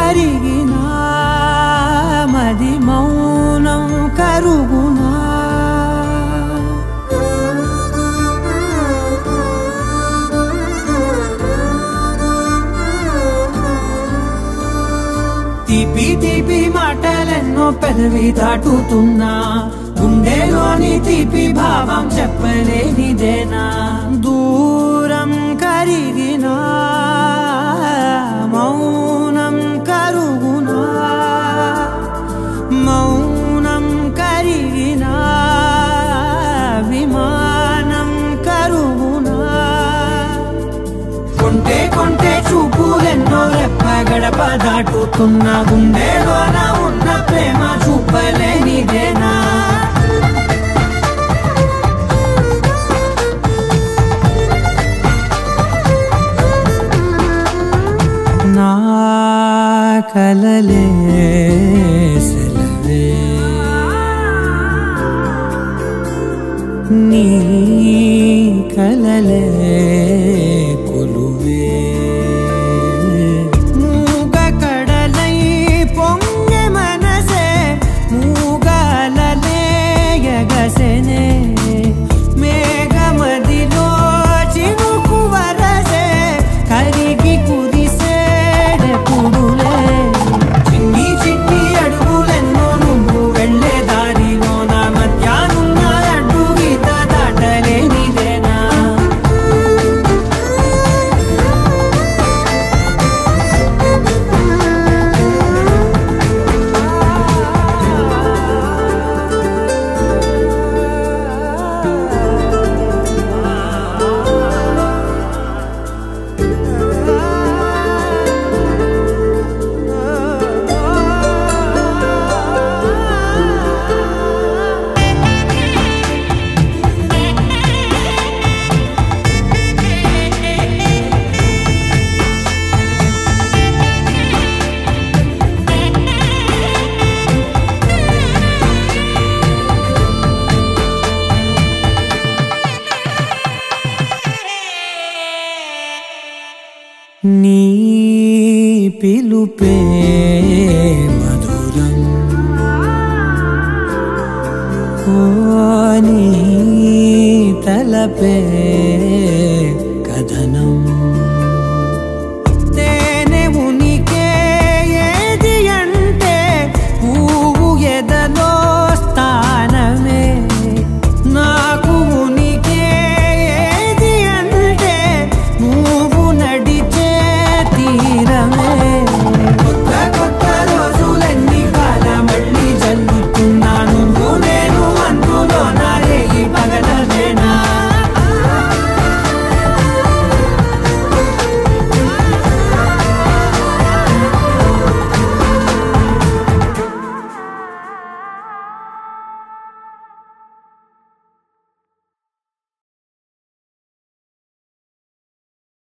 కరిగినా మది మౌనం కరుగునా తీపి తీపి మాటలెన్నో పెదవి దాటుతున్నా గుండెలోని తీపి భావం చెప్పలేనిదేనా దూరం కరిగినా మౌనం కరుగునా మౌనం కరిగినా విమానం కరుగునా కొంటే కొంటే చూపులెన్నో రెప్ప గడప దాటుతున్న గుండెలోన ఉన్న ప్రేమ చూపలేనిదేనా నా కలలే సెలవే నీ కలలే కొలువే మూగ కడలై పొంగె మనసే మూగలలే ఎగసెనే మేఘమదిలో చినుకు వరసే కరిగి కుదిసేడెప్పుడులే చిన్ని చిన్ని అడుగులెన్నో నువ్వు వెళ్ళే దారిలో నా మధ్యాహ్నున్న అడ్డు గీత దాటలేనిదేనా నీ పిలుపే మధురం ఓ నీ తలపే కథనం